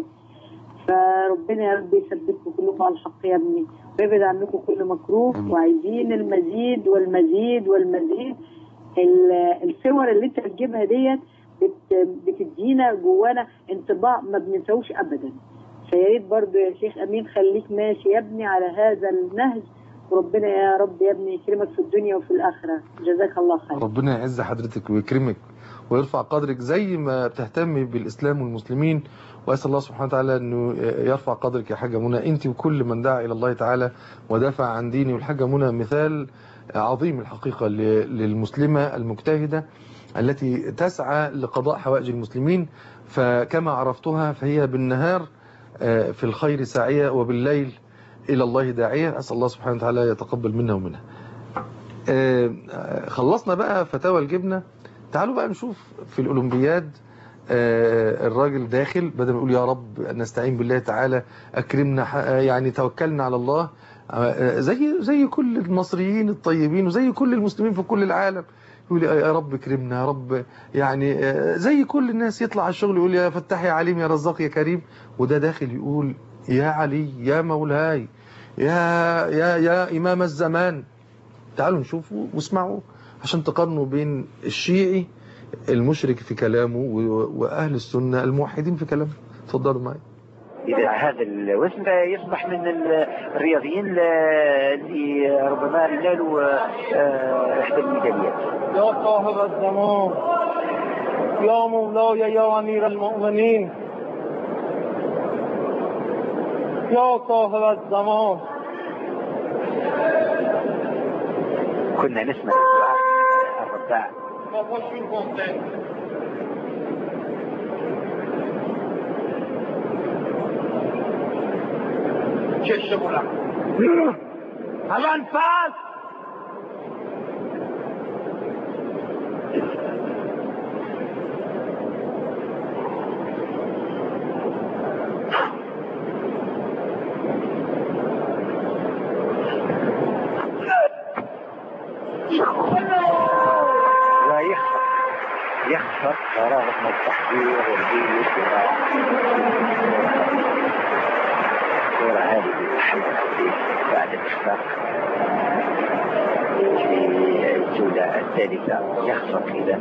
فربنا يا رب يثبتكم كلكم على الحق يا ابني ويبعد عنكم كل مكروه وعايزين المزيد والمزيد والمزيد ال- الصور اللي انت بتجيبها ديت بت- بتدينا جوانا انطباع ما بننساهوش ابدا فيا ريت برضه يا شيخ امين خليك ماشي يا ابني على هذا النهج وربنا يا رب يا ابني يكرمك في الدنيا وفي الاخره جزاك الله خير ربنا يعز حضرتك ويكرمك ويرفع قدرك زي ما بتهتمي بالإسلام والمسلمين وأسأل الله سبحانه وتعالى أنه يرفع قدرك يا حاجة منى أنت وكل من دعا إلى الله تعالى ودافع عن ديني والحاجة منى مثال عظيم الحقيقة ل- للمسلمة المجتهدة التي تسعى لقضاء حوائج المسلمين فكما عرفتها فهي بالنهار آه، في الخير ساعية وبالليل إلى الله داعية أسأل الله سبحانه وتعالى يتقبل منا ومنها آه، آه، خلصنا بقى فتاوى الجبنة تعالوا بقى نشوف في الأولمبياد آه، الراجل داخل بدل ما يقول يا رب نستعين بالله تعالى أكرمنا ح- آه، يعني توكلنا على الله آه، زي زي كل المصريين الطيبين وزي كل المسلمين في كل العالم يقول يا رب كرمنا يا رب يعني آه، زي كل الناس يطلع على الشغل يقول يا فتاح يا عليم يا رزاق يا كريم وده داخل يقول يا علي يا مولاي يا يا يا إمام الزمان تعالوا نشوفوا واسمعوا عشان تقارنوا بين الشيعي المشرك في كلامه و- وأهل السنة الموحدين في كلامه اتفضلوا معي إذا هذا الوزن يصبح من ال- الرياضيين ل- اللي ربما نالوا آه، إحدى الميداليات يا صاحب الزمان يا مولاي يا أمير المؤمنين يا صاحب الزمان كنا نسمع الدعاء الرباع الأنفاس ويخفق يخفق رغم التحذير والبيوت الصورة هذه تتحمل بعد الإخفاق في الجولة الثالثة يخفق إذا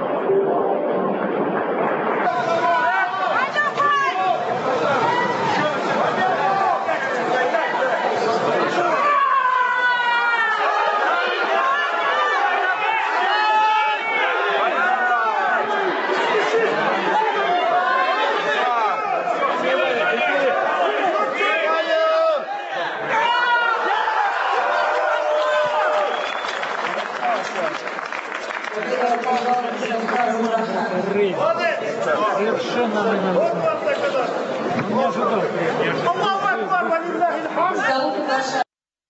الله أكبر ولله الحمد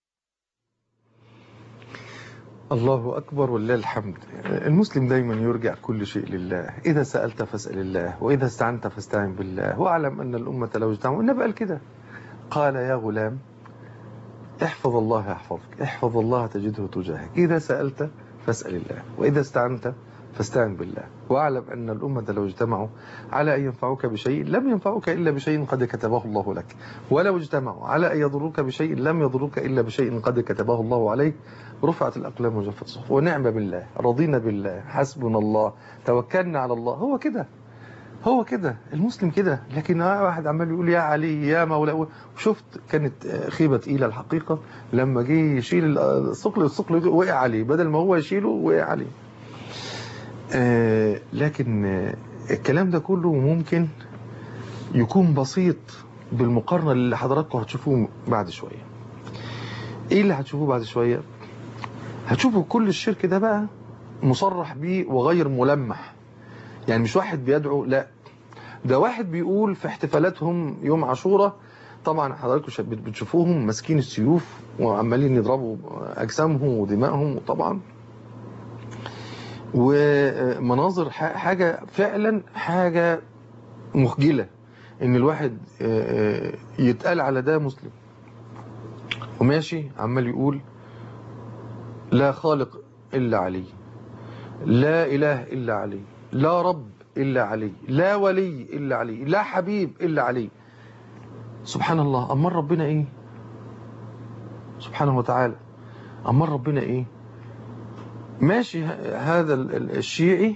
الله أكبر ولله الحمد المسلم دايما يرجع كل شيء لله إذا سألت فاسأل الله وإذا استعنت فاستعن بالله واعلم أن الأمة لو اجتمعوا النبي قال كده قال يا غلام احفظ الله يحفظك احفظ الله تجده تجاهك إذا سألت فاسأل الله وإذا استعنت فاستعن بالله واعلم أن الأمة لو اجتمعوا على أن ينفعوك بشيء لم ينفعوك إلا بشيء قد كتبه الله لك ولو اجتمعوا على أن يضروك بشيء لم يضروك إلا بشيء قد كتبه الله عليك رفعت الأقلام وجفت الصحف ونعم بالله رضينا بالله حسبنا الله توكلنا على الله هو كده هو كده المسلم كده لكن واحد عمال يقول يا علي يا مولاي وشفت كانت خيبة تقيلة الحقيقة لما جه يشيل الثقل الثقل وقع عليه بدل ما هو يشيله وقع عليه آه لكن آه الكلام ده كله ممكن يكون بسيط بالمقارنة اللي حضراتكم هتشوفوه بعد شوية ايه اللي هتشوفوه بعد شوية هتشوفوا كل الشرك ده بقى مصرح بيه وغير ملمح يعني مش واحد بيدعو لا ده واحد بيقول في احتفالاتهم يوم عاشوراء طبعا حضراتكم بتشوفوهم ماسكين السيوف وعمالين يضربوا اجسامهم ودمائهم طبعا ومناظر حاجة فعلا حاجة مخجلة ان الواحد يتقال على ده مسلم وماشي عمال يقول لا خالق إلا علي لا إله إلا علي لا رب إلا علي لا ولي إلا علي لا حبيب إلا علي سبحان الله أمر ربنا إيه سبحانه وتعالى أمر ربنا إيه ماشي هذا الشيعي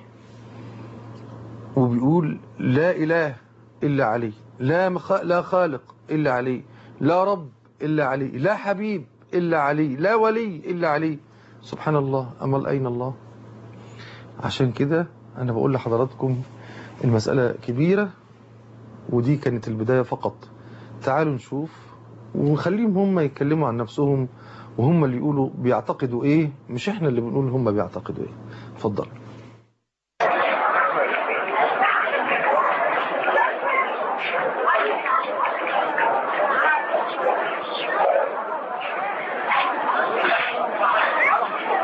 وبيقول لا إله إلا علي لا مخ... لا خالق إلا علي لا رب إلا علي لا حبيب إلا علي لا ولي إلا علي سبحان الله أمال أين الله عشان كده أنا بقول لحضراتكم المسألة كبيرة ودي كانت البداية فقط تعالوا نشوف ونخليهم هم يتكلموا عن نفسهم وهم اللي يقولوا بيعتقدوا ايه مش احنا اللي بنقول هم بيعتقدوا ايه اتفضل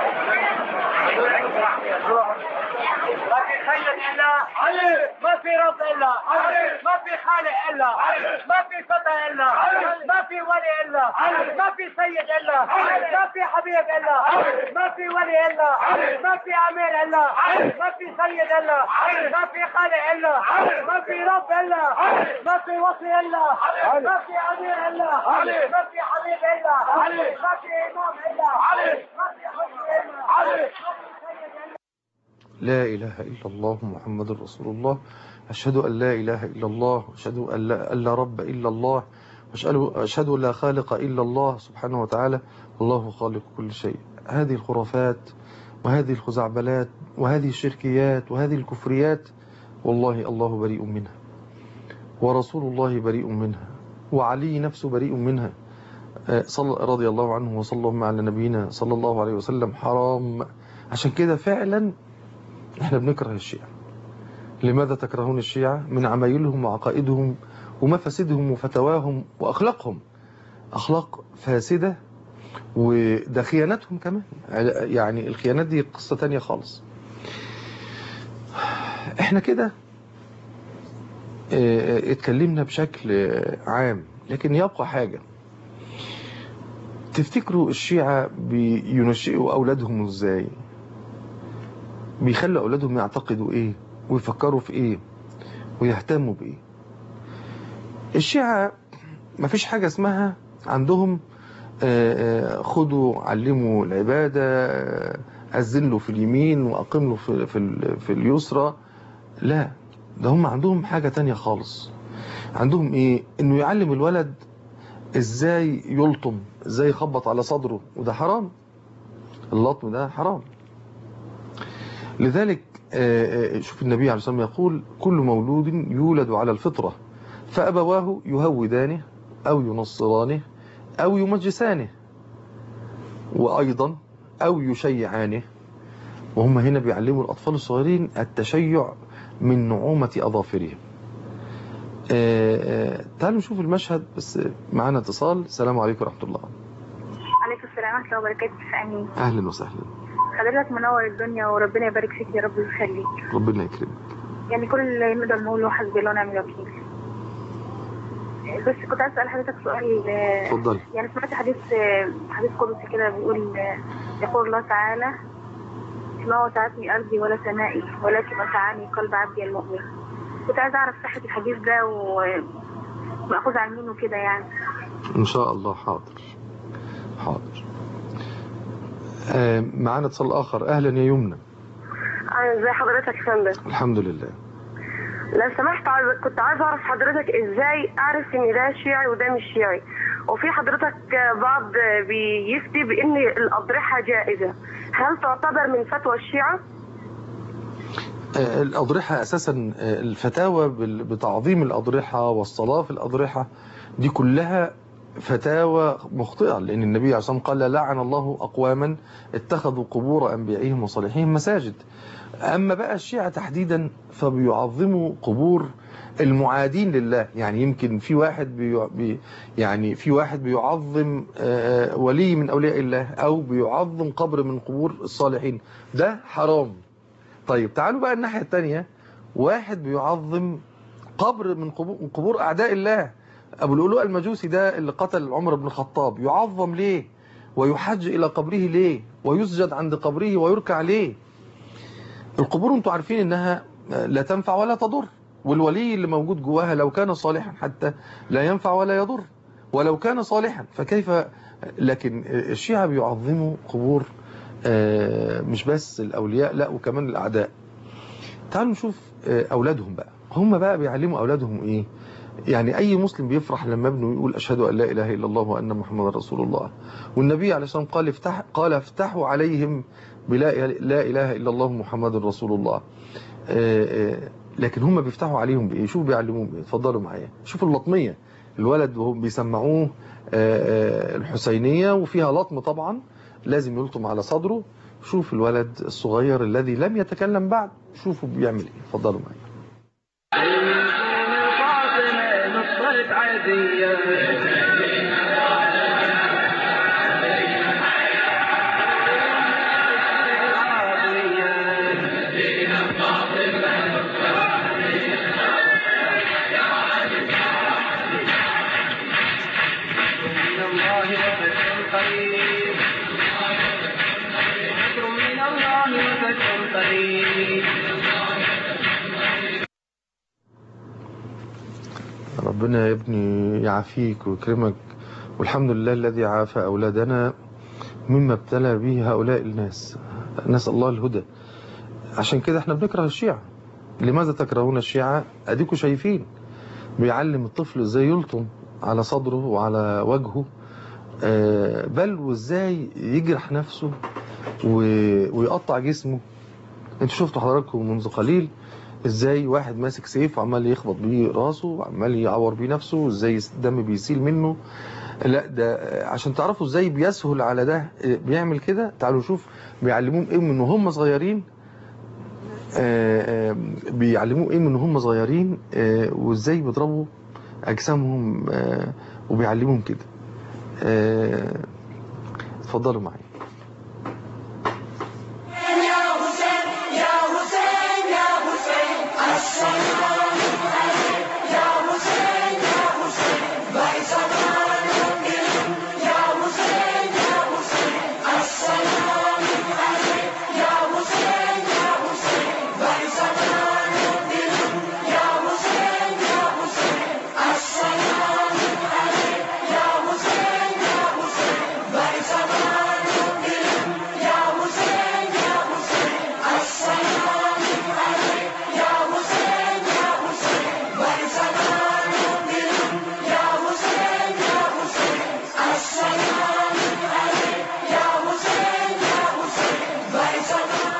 علي ما في رب رب الا ما في خالق الا ما في فتى الا ما في ولي الا ما في سيد الا ما في حبيب الا ما في ولي الا ما في امير الا ما في سيد الا ما في خالق الا ما في رب الا ما في وصي الا ما في امير الا ما في حبيب الا ما في امام الا ما في حكم الا لا إله إلا الله محمد رسول الله أشهد أن لا إله إلا الله أشهد أن لا, أن لا رب إلا الله أشهد أشهد أن لا خالق إلا الله سبحانه وتعالى الله خالق كل شيء هذه الخرافات وهذه الخزعبلات وهذه الشركيات وهذه الكفريات والله الله بريء منها ورسول الله بريء منها وعلي نفسه بريء منها آه، صلى رضي الله عنه وصلى الله على نبينا صلى الله عليه وسلم حرام عشان كده فعلا احنا بنكره الشيعة لماذا تكرهون الشيعة من عمايلهم وعقائدهم ومفاسدهم وفتواهم وأخلاقهم أخلاق فاسدة وده خيانتهم كمان يعني الخيانات دي قصة تانية خالص احنا كده اه، اتكلمنا بشكل عام لكن يبقى حاجة تفتكروا الشيعة بينشئوا أولادهم ازاي بيخلوا أولادهم يعتقدوا إيه ويفكروا في إيه ويهتموا بإيه الشيعة مفيش حاجة اسمها عندهم آه، آه، خدوا علموا العبادة آه، أذن له في اليمين وأقم له في, في, ال- في اليسرى لا ده هم عندهم حاجة تانية خالص عندهم إيه إنه يعلم الولد إزاي يلطم إزاي يخبط على صدره وده حرام اللطم ده حرام لذلك آه، آه، شوف النبي عليه الصلاة والسلام يقول كل مولود يولد على الفطرة فأبواه يهودانه أو ينصرانه أو يمجسانه وأيضا أو يشيعانه وهم هنا بيعلموا الأطفال الصغيرين التشيع من نعومة أظافرهم آه، آه، تعالوا نشوف المشهد بس معنا اتصال السلام عليكم ورحمة الله عليكم السلام ورحمة الله وبركاته أمين أهلا وسهلا حضرتك منور الدنيا وربنا يبارك فيك يا رب ويخليك ربنا يكرمك يعني كل اللي نقدر نقوله حسبي الله ونعم الوكيل بس كنت عايز اسال حضرتك سؤال آه، اتفضلي. يعني سمعت حديث آه، حديث قدسي كده بيقول آه، يقول الله تعالى ما وسعتني ارضي ولا سمائي ولكن وسعني قلب عبدي المؤمن كنت عايز اعرف صحه الحديث ده ومأخوذ عن مين وكده يعني إن شاء الله حاضر حاضر آه، معنا اتصال آخر أهلا يا يمنى ازي حضرتك يا فندم الحمد لله لو سمحت عايز- كنت عايز اعرف حضرتك ازاي اعرف ان ده شيعي وده مش شيعي وفي حضرتك بعض بيفتي بان الاضرحه جائزه هل تعتبر من فتوى الشيعه آه، الأضرحة أساسا آه، الفتاوى بال- بتعظيم الأضرحة والصلاة في الأضرحة دي كلها فتاوى مخطئة لأن النبي عليه الصلاة والسلام قال لعن الله أقواما اتخذوا قبور أنبيائهم وصالحين مساجد أما بقى الشيعة تحديدا فبيعظموا قبور المعادين لله يعني يمكن في واحد بي بي يعني في واحد بيعظم آه، ولي من أولياء الله أو بيعظم قبر من قبور الصالحين ده حرام طيب تعالوا بقى الناحية التانية واحد بيعظم قبر من قبور, من قبور أعداء الله أبو لؤلؤ المجوسي ده اللي قتل عمر بن الخطاب يعظم ليه ويحج إلى قبره ليه ويسجد عند قبره ويركع ليه القبور انتوا عارفين انها لا تنفع ولا تضر والولي اللي موجود جواها لو كان صالحا حتى لا ينفع ولا يضر ولو كان صالحا فكيف لكن الشيعة بيعظموا قبور آه، مش بس الأولياء لا وكمان الأعداء تعالوا نشوف آه، أولادهم بقى هم بقى بيعلموا أولادهم إيه يعني أي مسلم بيفرح لما ابنه يقول أشهد أن لا إله إلا الله وأن محمد رسول الله والنبي عليه الصلاة والسلام قال افتح قال افتحوا عليهم بلا لا إله إلا الله محمد رسول الله آه، آه، لكن هم بيفتحوا عليهم بإيه شوفوا بيعلموهم بإيه اتفضلوا معايا شوفوا اللطمية الولد وهم بيسمعوه آه، آه، الحسينية وفيها لطم طبعا لازم يلطم على صدره شوف الولد الصغير الذي لم يتكلم بعد شوفوا بيعمل ايه اتفضلوا معايا نصرت عادية ربنا يا ابني يعافيك ويكرمك والحمد لله الذي عافى أولادنا مما ابتلى به هؤلاء الناس نسأل الله الهدى عشان كده احنا بنكره الشيعة لماذا تكرهون الشيعة اديكوا شايفين بيعلم الطفل ازاي يلطم على صدره وعلى وجهه آه، بل وازاي يجرح نفسه و- ويقطع جسمه انتوا شفتوا حضراتكم منذ قليل ازاي واحد ماسك سيف وعمال يخبط بيه راسه وعمال يعور بيه نفسه وازاي الدم بيسيل منه لا ده آه، عشان تعرفوا ازاي بيسهل على ده آه، بيعمل كده تعالوا نشوف بيعلموهم ايه من وهم صغيرين آه، آه، بيعلموه ايه من هم صغيرين آه، وازاي بيضربوا اجسامهم آه، وبيعلموهم كده آه، اتفضلوا معايا يا حسين يا حسين يا حسين السلام عليك يا حسين يا حسين بعث يا حسين يا حسين السلام عليك يا حسين يا حسين بعث يا حسين يا حسين السلام عليك يا حسين يا حسين بعث يا حسين يا حسين السلام عليك يا حسين يا حسين بعث يا حسين يا حسين السلام عليك يا حسين يا حسين بعث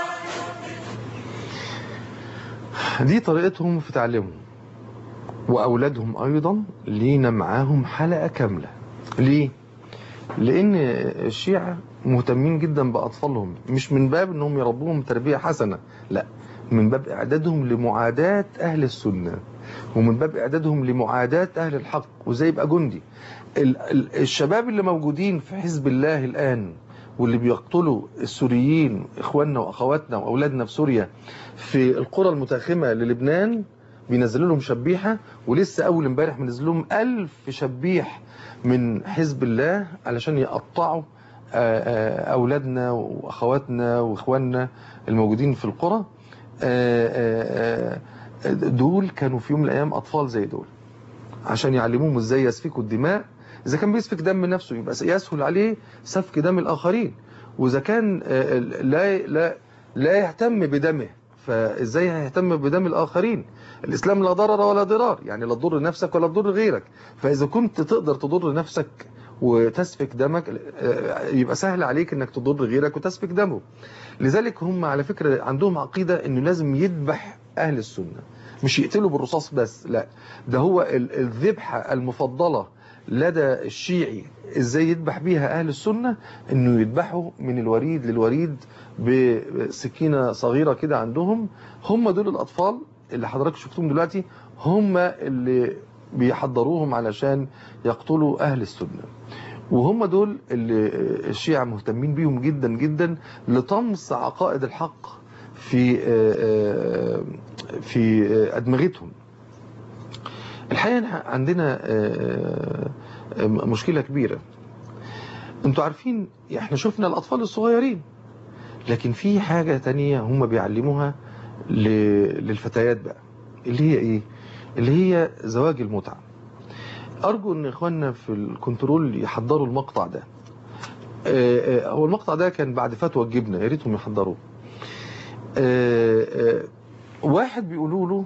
دي طريقتهم في تعليمهم وأولادهم أيضا لينا معاهم حلقة كاملة ليه؟ لأن الشيعة مهتمين جدا بأطفالهم مش من باب أنهم يربوهم تربية حسنة لا من باب إعدادهم لمعاداة أهل السنة ومن باب إعدادهم لمعاداة أهل الحق وزي يبقى جندي ال- ال- الشباب اللي موجودين في حزب الله الآن واللي بيقتلوا السوريين إخواننا وأخواتنا وأولادنا في سوريا في القرى المتاخمة للبنان بينزلوا لهم شبيحة ولسه أول امبارح بينزلوا لهم ألف شبيح من حزب الله علشان يقطعوا آه، آه، أولادنا وأخواتنا وإخواننا الموجودين في القرى آه، آه، آه، دول كانوا في يوم من الأيام أطفال زي دول عشان يعلموهم ازاي يسفكوا الدماء اذا كان بيسفك دم نفسه يبقى يسهل عليه سفك دم الاخرين واذا كان آه، لا لا لا يهتم بدمه فازاي هيهتم بدم الاخرين الاسلام لا ضرر ولا ضرار يعني لا تضر نفسك ولا تضر غيرك فاذا كنت تقدر تضر نفسك وتسفك دمك آه، يبقى سهل عليك انك تضر غيرك وتسفك دمه لذلك هم على فكرة عندهم عقيدة انه لازم يذبح اهل السنة مش يقتلوا بالرصاص بس لا ده هو ال- الذبحة المفضلة لدى الشيعي ازاي يذبح بيها اهل السنة انه يذبحوا من الوريد للوريد بسكينة صغيرة كده عندهم هم دول الاطفال اللي حضرتك شفتهم دلوقتي هم اللي بيحضروهم علشان يقتلوا اهل السنة وهم دول اللي الشيعة مهتمين بيهم جدا جدا لطمس عقائد الحق في في أدمغتهم الحقيقة إحنا عندنا مشكلة كبيرة انتوا عارفين احنا شفنا الأطفال الصغيرين لكن في حاجة تانية هم بيعلموها ل- للفتيات بقى اللي هي ايه اللي هي زواج المتعة ارجو ان اخواننا في الكنترول يحضروا المقطع ده آه، آه، هو المقطع ده كان بعد فتوى الجبنة يا ريتهم يحضروه آه، آه، واحد بيقولوا له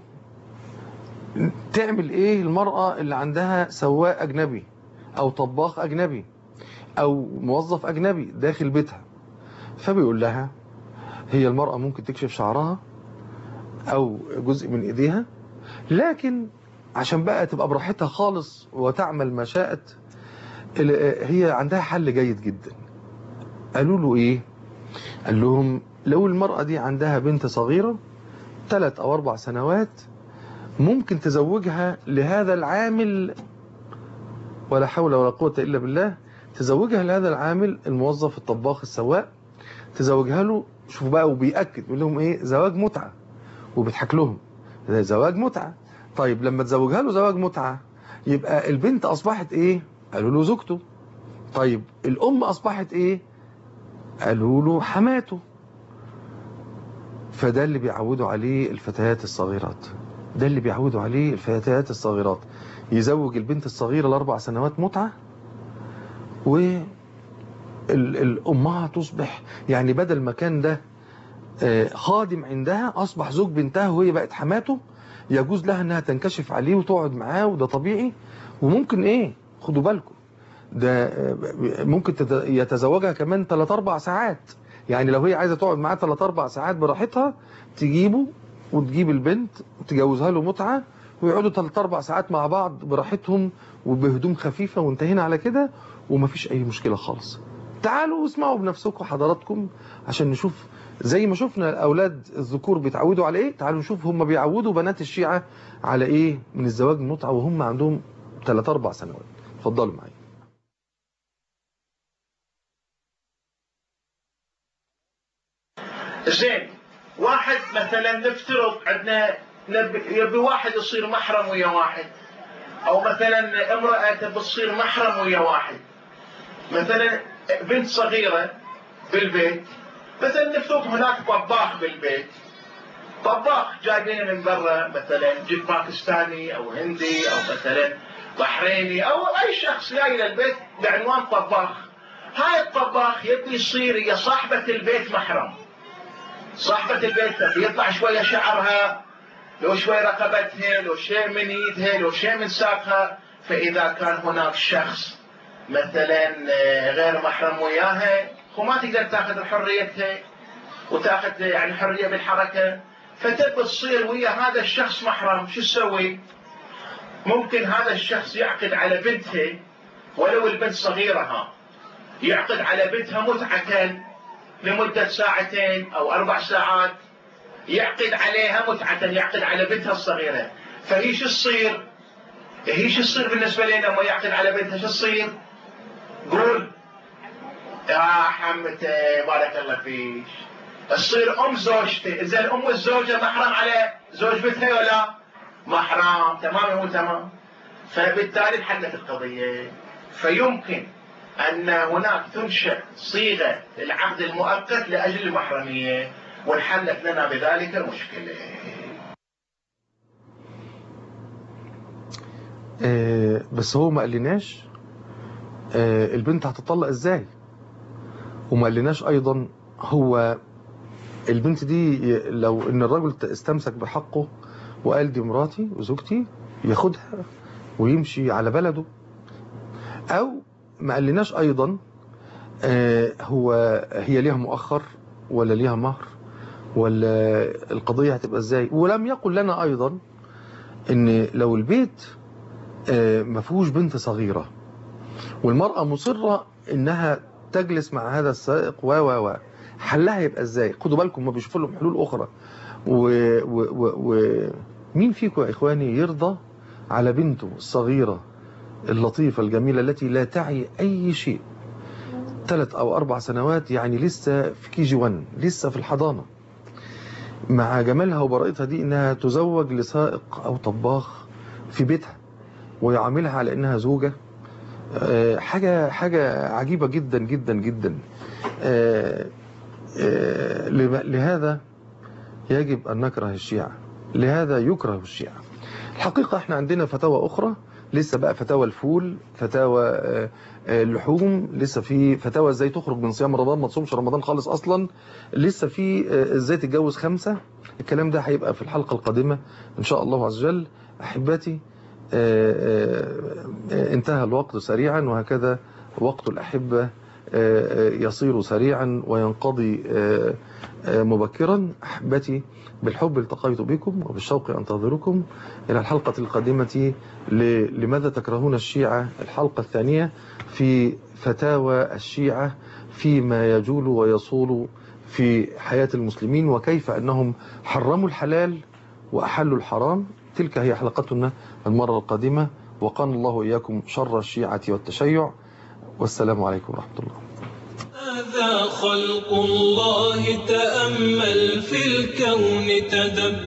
تعمل ايه المرأة اللي عندها سواق اجنبي او طباخ اجنبي او موظف اجنبي داخل بيتها فبيقول لها هي المرأة ممكن تكشف شعرها او جزء من ايديها لكن عشان بقى تبقى براحتها خالص وتعمل ما شاءت ال- هي عندها حل جيد جدا قالوا له ايه قال لهم لو المرأة دي عندها بنت صغيرة ثلاث او اربع سنوات ممكن تزوجها لهذا العامل ولا حول ولا قوة الا بالله تزوجها لهذا العامل الموظف الطباخ السواق تزوجها له شوفوا بقى وبيأكد يقول لهم ايه زواج متعة وبيضحك لهم ده زواج متعة طيب لما تزوجها له زواج متعة يبقى البنت أصبحت إيه قالوا له زوجته طيب الأم أصبحت إيه قالوا له حماته فده اللي بيعودوا عليه الفتيات الصغيرات ده اللي بيعودوا عليه الفتيات الصغيرات يزوج البنت الصغيرة لأربع سنوات متعة و ال- ال- أمها تصبح يعني بدل ما كان ده آه، خادم عندها أصبح زوج بنتها وهي بقت حماته يجوز لها أنها تنكشف عليه وتقعد معاه وده طبيعي وممكن إيه خدوا بالكم ده آه، ممكن تت- يتزوجها كمان 3 4 ساعات يعني لو هي عايزة تقعد معاه 3 4 ساعات براحتها تجيبه وتجيب البنت وتجوزها له متعة ويقعدوا 3 4 ساعات مع بعض براحتهم وبهدوم خفيفة وانتهينا على كده ومفيش أي مشكلة خالص تعالوا واسمعوا بنفسكم حضراتكم عشان نشوف زي ما شفنا الاولاد الذكور بيتعودوا على ايه تعالوا نشوف هم بيعودوا بنات الشيعة على ايه من الزواج المتعة وهم عندهم 3 4 سنوات اتفضلوا معايا زين واحد مثلا نفترض عندنا نبي يبي واحد يصير محرم ويا واحد او مثلا امرأة تبي تصير محرم ويا واحد مثلا بنت صغيرة بالبيت مثلا نفترض هناك طباخ بالبيت طباخ جايبينه من برا مثلا جيب باكستاني او هندي او مثلا بحريني او اي شخص جاي للبيت بعنوان طباخ هاي الطباخ يبي يصير هي صاحبة البيت محرم صاحبة البيت يطلع شوية شعرها لو شوي رقبتها لو شيء من ايدها لو شيء من ساقها فاذا كان هناك شخص مثلا آه، غير محرم وياها هو ما تقدر تاخذ حريتها وتاخذ يعني حريه بالحركه فتبي تصير ويا هذا الشخص محرم شو تسوي؟ ممكن هذا الشخص يعقد على بنته ولو البنت صغيره ها يعقد على بنتها متعه لمده ساعتين او اربع ساعات يعقد عليها متعة يعقد على بنتها الصغيرة فهي شو تصير هي شو تصير بالنسبة لنا ما يعقد على بنتها شو تصير قول يا حمته بارك الله فيك تصير ام زوجته زين ام الزوجة محرم على زوج بنتها ولا محرم تمام مو تمام فبالتالي انحلت القضية فيمكن أن هناك تنشأ صيغة للعقد المؤقت لأجل المحرمية وانحلت لنا بذلك المشكلة آه، بس هو ما قالناش آه، البنت هتطلق ازاي وما قالناش ايضا هو البنت دي ي- لو ان الرجل ت- استمسك بحقه وقال دي مراتي وزوجتي ياخدها ويمشي على بلده او ما قالناش ايضا آه، هو هي ليها مؤخر ولا ليها مهر ولا القضية هتبقى ازاي ولم يقل لنا ايضا ان لو البيت آه، ما فيهوش بنت صغيرة والمرأة مصرة انها تجلس مع هذا السائق و و و حلها يبقى ازاي خدوا بالكم ما بيشوفوا لهم حلول اخرى و, و, و, و مين فيكم يا اخواني يرضى على بنته الصغيرة اللطيفة الجميلة التي لا تعي اي شيء ثلاث او اربع سنوات يعني لسه في كي جي 1 لسه في الحضانة مع جمالها وبراءتها دي انها تزوج لسائق او طباخ في بيتها ويعاملها على انها زوجة آه، حاجة حاجة عجيبة جدا جدا جدا آه، آه، لم- لهذا يجب أن نكره الشيعة لهذا يكره الشيعة الحقيقة احنا عندنا فتاوى أخرى لسه بقى فتاوى الفول فتاوى آه، آه، اللحوم لسه في فتاوى ازاي تخرج من صيام رمضان ما تصومش رمضان خالص اصلا لسه في آه، ازاي تتجوز خمسة الكلام ده هيبقى في الحلقة القادمة ان شاء الله عز وجل احبتي آه، آه، آه، انتهى الوقت سريعا وهكذا وقت الأحبة آه، آه، يصير سريعا وينقضي آه، آه، مبكرا أحبتي بالحب التقيت بكم وبالشوق أنتظركم إلى الحلقة القادمة ل- لماذا تكرهون الشيعة الحلقة الثانية في فتاوى الشيعة فيما يجول ويصول في حياة المسلمين وكيف أنهم حرموا الحلال وأحلوا الحرام تلك هي حلقتنا المرة القادمة وقان الله إياكم شر الشيعة والتشيع والسلام عليكم ورحمة الله هذا خلق الله تأمل في الكون تدبر